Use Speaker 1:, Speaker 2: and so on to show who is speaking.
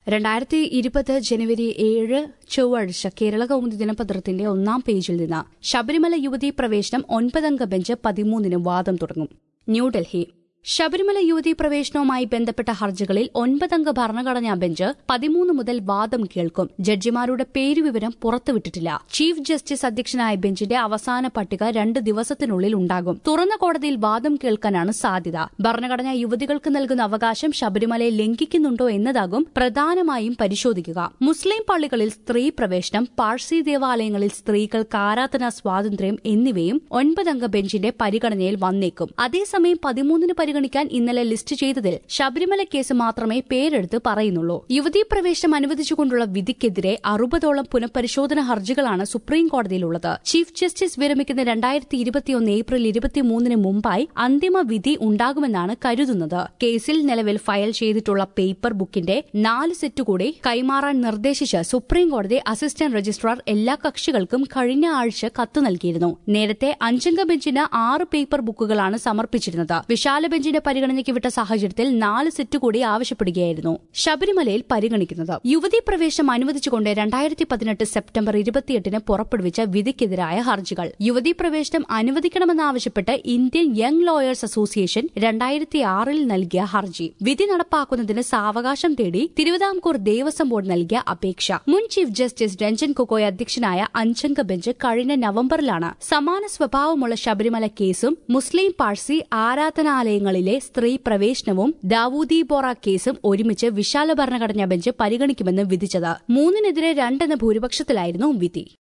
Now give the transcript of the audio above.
Speaker 1: രണ്ടായിരത്തി ഇരുപത് ജനുവരി ഏഴ് ചൊവ്വാഴ്ച കേരള കൗമുദി ദിനപത്രത്തിന്റെ ഒന്നാം പേജിൽ നിന്ന് ശബരിമല യുവതീ പ്രവേശനം ഒൻപതംഗ ബെഞ്ച് പതിമൂന്നിന് വാദം തുടങ്ങും ന്യൂഡൽഹി ശബരിമല യുവതീ പ്രവേശനവുമായി ബന്ധപ്പെട്ട ഹർജികളിൽ ഒൻപതംഗ ഭരണഘടനാ ബെഞ്ച് പതിമൂന്ന് മുതൽ വാദം കേൾക്കും ജഡ്ജിമാരുടെ പേരുവിവരം പുറത്തുവിട്ടിട്ടില്ല ചീഫ് ജസ്റ്റിസ് അധ്യക്ഷനായ ബെഞ്ചിന്റെ അവസാന പട്ടിക രണ്ട് ദിവസത്തിനുള്ളിൽ ഉണ്ടാകും തുറന്ന കോടതിയിൽ വാദം കേൾക്കാനാണ് സാധ്യത ഭരണഘടന യുവതികൾക്ക് നൽകുന്ന അവകാശം ശബരിമലയെ ലംഘിക്കുന്നുണ്ടോ എന്നതാകും പ്രധാനമായും പരിശോധിക്കുക മുസ്ലിം പള്ളികളിൽ സ്ത്രീ പ്രവേശനം പാഴ്സി ദേവാലയങ്ങളിൽ സ്ത്രീകൾക്ക് ആരാധനാ സ്വാതന്ത്ര്യം എന്നിവയും ഒൻപതംഗ ബെഞ്ചിന്റെ പരിഗണനയിൽ വന്നേക്കും അതേസമയം പതിമൂന്നിന് പരിഗണിക്കാൻ ഇന്നലെ ലിസ്റ്റ് ചെയ്തതിൽ ശബരിമല കേസ് മാത്രമേ പേരെടുത്ത് പറയുന്നുള്ളൂ യുവതീ പ്രവേശനം അനുവദിച്ചുകൊണ്ടുള്ള വിധിക്കെതിരെ അറുപതോളം പുനഃപരിശോധന ഹർജികളാണ് സുപ്രീം കോടതിയിലുള്ളത് ചീഫ് ജസ്റ്റിസ് വിരമിക്കുന്ന രണ്ടായിരത്തി ഇരുപത്തിയൊന്ന് ഏപ്രിൽ ഇരുപത്തിമൂന്നിന് മുമ്പായി അന്തിമ വിധി ഉണ്ടാകുമെന്നാണ് കരുതുന്നത് കേസിൽ നിലവിൽ ഫയൽ ചെയ്തിട്ടുള്ള പേപ്പർ ബുക്കിന്റെ നാല് സെറ്റ് കൂടി കൈമാറാൻ നിർദ്ദേശിച്ച് സുപ്രീം കോടതി അസിസ്റ്റന്റ് രജിസ്ട്രാർ എല്ലാ കക്ഷികൾക്കും കഴിഞ്ഞ ആഴ്ച കത്ത് നൽകിയിരുന്നു നേരത്തെ അഞ്ചംഗ ബെഞ്ചിന് ആറ് പേപ്പർ ബുക്കുകളാണ് സമർപ്പിച്ചിരുന്നത് വിശാല ബെഞ്ചിന്റെ പരിഗണനയ്ക്ക് വിട്ട സാഹചര്യത്തിൽ നാല് സെറ്റ് കൂടി ആവശ്യപ്പെടുകയായിരുന്നു ശബരിമലയിൽ പരിഗണിക്കുന്നത് യുവതീ പ്രവേശനം അനുവദിച്ചുകൊണ്ട് രണ്ടായിരത്തി പതിനെട്ട് സെപ്റ്റംബർ ഇരുപത്തിയെട്ടിന് പുറപ്പെടുവിച്ച വിധിക്കെതിരായ ഹർജികൾ യുവതീ പ്രവേശനം അനുവദിക്കണമെന്നാവശ്യപ്പെട്ട് ഇന്ത്യൻ യങ് ലോയേഴ്സ് അസോസിയേഷൻ രണ്ടായിരത്തി ആറിൽ നൽകിയ ഹർജി വിധി നടപ്പാക്കുന്നതിന് സാവകാശം തേടി തിരുവിതാംകൂർ ദേവസ്വം ബോർഡ് നൽകിയ അപേക്ഷ മുൻ ചീഫ് ജസ്റ്റിസ് രഞ്ജൻ ഗൊഗോയ് അധ്യക്ഷനായ അഞ്ചംഗ ബെഞ്ച് കഴിഞ്ഞ നവംബറിലാണ് സമാന സ്വഭാവമുള്ള ശബരിമല കേസും മുസ്ലിം പാഴ്സി ആരാധനാലയങ്ങളിലെ സ്ത്രീ പ്രവേശനവും ദാവൂദി ബോറ കേസും ഒരുമിച്ച് വിശാല ഭരണഘടനാ ബെഞ്ച് പരിഗണിക്കുമെന്ന് വിധിച്ചത് മൂന്നിനെതിരെ രണ്ടെന്ന ഭൂരിപക്ഷത്തിലായിരുന്നു വിധി